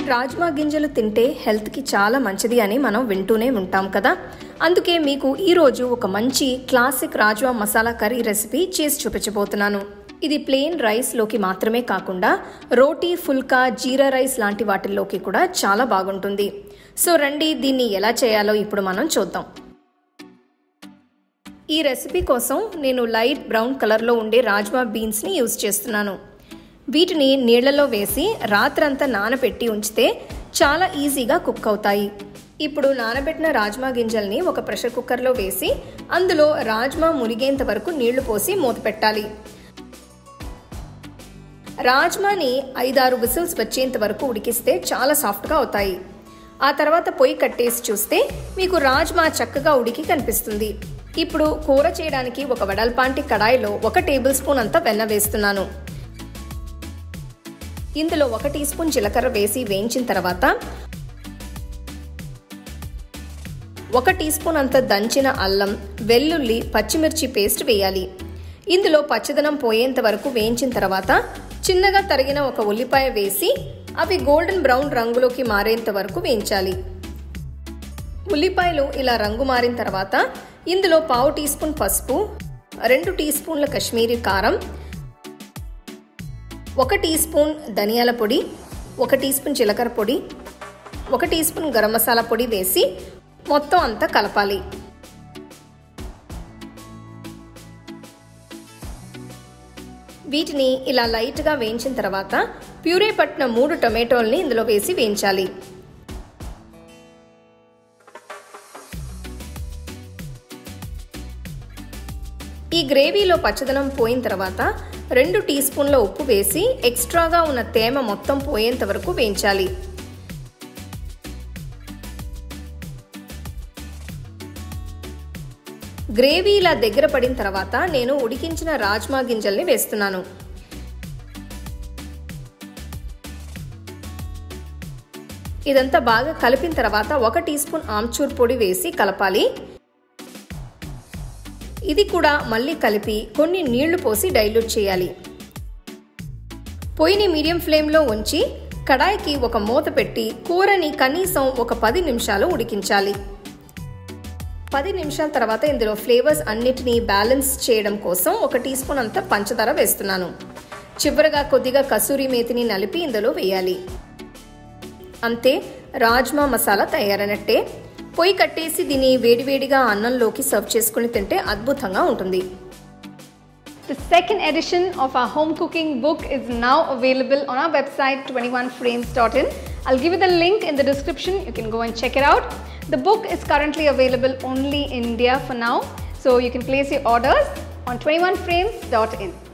రాజ్మా గింజలు తింటే హెల్త్కి చాలా మంచిది అని మనం వింటూనే ఉంటాం కదా అందుకే మీకు ఈరోజు ఒక మంచి classic rajma masala curry recipe చేసి చూపించబోతున్నాను ఇది ప్లెయిన్ రైస్లోకి మాత్రమే కాకుండా రోటీ ఫుల్కా జీరా రైస్ లాంటి వాటిల్లోకి కూడా చాలా బాగుంటుంది సో రండి దీన్ని ఎలా చేయాలో ఇప్పుడు మనం చూద్దాం ఈ రెసిపీ కోసం నేను లైట్ బ్రౌన్ కలర్లో ఉండే రాజ్మా బీన్స్ని యూజ్ చేస్తున్నాను వీటిని నీళ్లలో వేసి రాత్రంతా నానబెట్టి ఉంచితే చాలా ఈజీగా కుక్ అవుతాయి ఇప్పుడు నానబెట్టిన రాజ్మా గింజల్ని ఒక ప్రెషర్ కుక్కర్లో వేసి అందులో రాజ్మా మునిగేంత వరకు నీళ్లు పోసి మూత పెట్టాలి రాజ్మాని ఐదారు విసిల్స్ వచ్చేంత వరకు ఉడికిస్తే చాలా సాఫ్ట్గా అవుతాయి ఆ తర్వాత పొయ్యి కట్టేసి చూస్తే మీకు రాజ్మా చక్కగా ఉడికి కనిపిస్తుంది ఇప్పుడు కూర చేయడానికి ఒక వెడల్పాంటి కడాయిలో ఒక టేబుల్ స్పూన్ అంతా వెన్న వేస్తున్నాను ఇందులో ఒక టీ స్పూన్ జీలకర్ర వేసి వేయించిన తర్వాత ఒక టీ స్పూన్ అంత దంచిన అల్లం వెల్లుల్లి పచ్చిమిర్చి పేస్ట్ వేయాలి ఇందులో పచ్చదనం పోయేంత వరకు వేయించిన తర్వాత చిన్నగా తరిగిన ఒక ఉల్లిపాయ వేసి అవి గోల్డెన్ బ్రౌన్ రంగులోకి మారేంత వరకు వేయించాలి ఉల్లిపాయలు ఇలా రంగు మారిన తర్వాత ఇందులో పావు టీ స్పూన్ పసుపు రెండు టీ స్పూన్ల కశ్మీరీ కారం ఒక టీ స్పూన్ ధనియాల పొడి ఒక టీ స్పూన్ జీలకర్ర పొడి ఒక టీ స్పూన్ గరం మసాలా పొడి వేసి మొత్తం అంతా కలపాలి వీటిని ఇలా లైట్గా వేయించిన తర్వాత ప్యూరే పట్టిన మూడు టొమాటోల్ని ఇందులో వేసి వేయించాలి ఈ గ్రేవీలో పచ్చదనం పోయిన తర్వాత రెండు టీ స్పూన్ల ఉప్పు వేసి ఎక్స్ట్రాగా ఉన్న తేమ మొత్తం పోయేంత వరకు వేయించాలి గ్రేవీ ఇలా దగ్గర పడిన తర్వాత నేను ఉడికించిన రాజ్మా గింజల్ని వేస్తున్నాను ఇదంతా బాగా కలిపిన తర్వాత ఒక టీ స్పూన్ ఆమ్చూర్ పొడి వేసి కలపాలి ఇది కూడా మళ్ళీ కలిపి కొన్ని నీళ్లు పోసి డైల్యూట్ చేయాలి పొయ్యిని మీడియం ఫ్లేమ్లో ఉంచి కడాయికి ఒక మూత పెట్టి కూరని కనీసం ఒక పది నిమిషాలు ఉడికించాలి పది నిమిషాల తర్వాత ఇందులో ఫ్లేవర్స్ అన్నిటినీ బ్యాలెన్స్ చేయడం కోసం ఒక టీ స్పూన్ అంత పంచదార వేస్తున్నాను చివరగా కొద్దిగా కసూరి మేతిని నలిపి ఇందులో వేయాలి అంతే రాజ్మా మసాలా తయారైనట్టే పొయ్యి కట్టేసి దీన్ని వేడివేడిగా అన్నంలోకి సర్వ్ చేసుకుని తింటే అద్భుతంగా ఉంటుంది The second edition of our home cooking book is now available on our website 21frames.in. I'll give you the link in the description. You can go and check it out. The book is currently available only in India for now, so you can place your orders on 21frames.in.